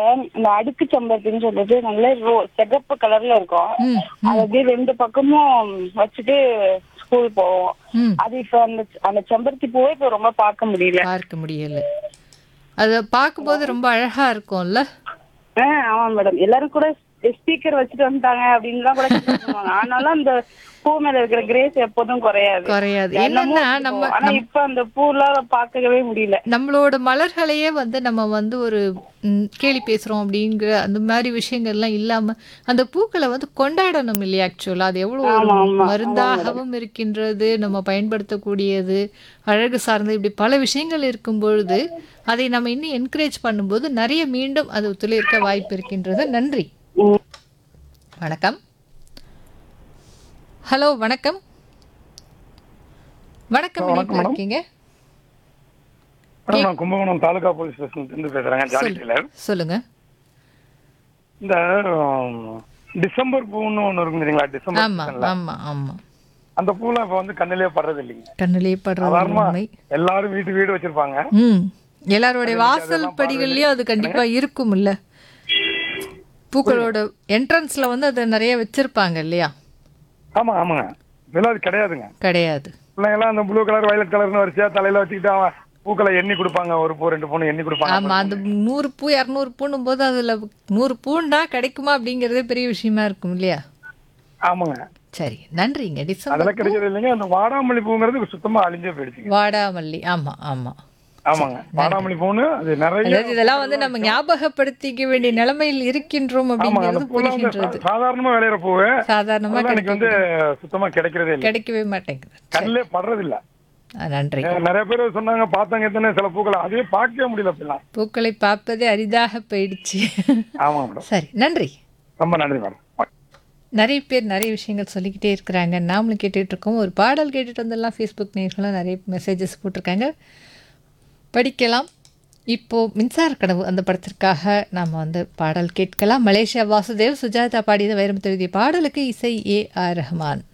இந்த அடுக்கு செம்பருத்தின்னு சொல்லிட்டு நல்ல ரோ சிகப்பு கலர்ல இருக்கும் ம் அது அப்படியே ரெண்டு பக்கமும் வச்சுட்டு ஸ்கூல் போவோம் ம் அது இப்ப அந்த அந்த செம்பருத்தி பூவே இப்ப ரொம்ப பார்க்க முடியல பார்க்க முடியல அதை பார்க்கும்போது ரொம்ப அழகா இருக்கும்ல ஆ ஆமா மேடம் எல்லாரும் கூட ஸ்பீக்கர் வச்சுட்டு வந்துட்டாங்க அப்படின்லாம் கூட சொல்லுவாங்க ஆனாலும் அந்த பூ மேல இருக்கிற கிரேஸ் எப்போதும் குறையாது குறையாது என்னமோ என்னன்னா இருக்கும். நம்ம ஆனா இப்ப அந்த பூலாம் பார்க்கவே முடியல நம்மளோட மலர்களையே வந்து நம்ம வந்து ஒரு ம், கேலி பேசுறோம் அப்படிங்கிற அந்த மாதிரி விஷயங்கள்லாம் இல்லாம அந்த பூக்களை வந்து கொண்டாடணும் இல்லையா ஆக்சுவலா அது எவ்வளவு ஒரு ஆமா, ஆமா. மருந்தாகவும் இருக்கின்றது நம்ம பயன்படுத்தக்கூடியது அழகு சார்ந்த இப்படி பல விஷயங்கள் இருக்கும் பொழுது அதை நம்ம இன்னும் என்கரேஜ் பண்ணும்போது நிறைய மீண்டும் அது துளிர்க்க வாய்ப்பு இருக்கின்றது நன்றி ம். வணக்கம் ஹலோ வணக்கம் வணக்கம் இணைப்பில் இருக்கீங்க மேடம் நான் கும்பகோணம் தாலுகா போலீஸ் ஸ்டேஷன்ல இருந்து பேசுறேங்க ஜாலி டெய்லர் சொல்லுங்க இந்த ஆம், டிசம்பர் பூன்னு ஒண்ணு இருக்கும் தெரியுங்களா டிசம்பர் ஆமா seasonல. ஆமா ஆமா அந்த பூலாம் இப்ப வந்து கண்ணிலே படுறது இல்லைங்க கண்ணிலே படுறது சாதாரணமா உண்மை எல்லாரும் வீட்டு வீடு வச்சிருப்பாங்க ம் எல்லாருடைய வாசல் படிகள்லயும் அது கண்டிப்பா இருக்கும் இல்ல பூக்களோட என்ட்ரன்ஸ்ல வந்து அதை நிறைய வச்சிருப்பாங்க இல்லையா ஆமா ஆமாங்க இப்பெல்லாம் அது கிடையாதுங்க கிடையாது பிள்ளைங்க எல்லாம் அந்த ப்ளூ கலர் வயலட் கலர்னு வரிசையா தலையில வச்சுக்கிட்டு அவன் பூக்களை எண்ணி கொடுப்பாங்க ஒரு பூ ரெண்டு பூன்னு எண்ணி கொடுப்பாங்க ஆமா அந்த நூறு பூ இரநூறு பூன்னும் போது அதுல நூறு பூண்டா கிடைக்குமா அப்படிங்கறதே பெரிய விஷயமா இருக்கும் இல்லையா ஆமாங்க சரி நன்றிங்க டிசம்பர் அதெல்லாம் கிடைக்கிறது இல்லைங்க அந்த வாடாமல்லி பூங்கிறது சுத்தமா அழிஞ்சே போயிடுச்சுங்க வாடாமல்லி ஆமா ஆமா ஆமாங்க வாடாமல்லி பூன்னு அது நிறைய அதாவது இதெல்லாம் வந்து நம்ம ஞாபகப்படுத்திக்க வேண்டிய நிலைமையில் இருக்கின்றோம் ஆமாங்க அந்த அப்படிங்கிறது பூலாம் வந்து புரிகின்றது சா- சாதாரணமா விளையிற பூவு சாதாரணமா அதெல்லாம் எனக்கு வந்து சுத்தமா கிடைக்கிறதே இல்லை கிடைக்கவே மாட்டேங்குது கண்ணிலே படுறது இல்ல ஆ, நன்றி அஹ் நிறைய பேர் சொன்னாங்க பார்த்தாங்க எத்தனை சில பூக்களை அதுவே பார்க்கவே முடியல அப்படிலாம் பூக்களை பார்ப்பதே அரிதாக போயிடுச்சு ஆமாங்க மேடம் சரி நன்றி ரொம்ப நன்றி மேடம் நிறைய பேர் நிறைய விஷயங்கள் சொல்லிக்கிட்டே இருக்கிறாங்க நாமளும் கேட்டுட்டு இருக்கோம் ஒரு பாடல் கேட்டுட்டு வந்தெல்லாம் ஃபேஸ்புக் நேர்களும் நிறைய மெசேஜஸ் போட்டிருக்காங்க படிக்கலாம் இப்போ மின்சார கனவு அந்த படத்திற்காக நாம் வந்து பாடல் கேட்கலாம் மலேசியா வாசுதேவ் சுஜாதா பாடியது வைரமுத்து எழுதிய பாடலுக்கு இசை ஏ ஆர் ரஹ்மான்